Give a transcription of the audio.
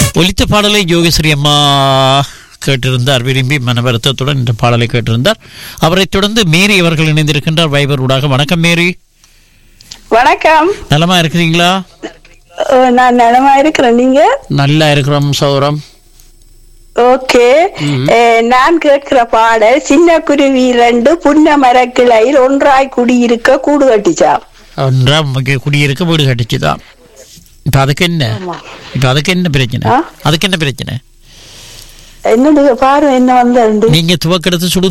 ஒலித்த பாடலை யோகேஸ்வரி அம்மா கேட்டிருந்தார் விரும்பி மன வருத்தத்துடன் இந்த பாடலை கேட்டிருந்தார் அவரைத் தொடர்ந்து மேரி அவர்கள் இணைந்திருக்கின்றார் வைபர் ஊடாக வணக்கம் மேரி வணக்கம் நலமா இருக்கிறீங்களா ஓ, நான் நலமா இருக்கிறேன் நீங்க நல்லா இருக்கிறோம் சௌரம் ஓகே அஹ், நான் கேட்கிற பாடல் சின்ன குருவி ரெண்டு புன்ன மரக்கிளையில் ஒன்றாய் குடியிருக்க கூடு கட்டிச்சா ஒன்றாம் இங்கே குடியிருக்க வீடு கட்டிச்சுதான் இப்ப அதுக்கு என்ன இப்ப அதுக்கு என்ன பிரச்சனை ஆ? அதுக்கு என்ன பிரச்சனை என்னுடைய பார்வை என்ன வந்து நீங்க துவக்கெடுத்து சுடு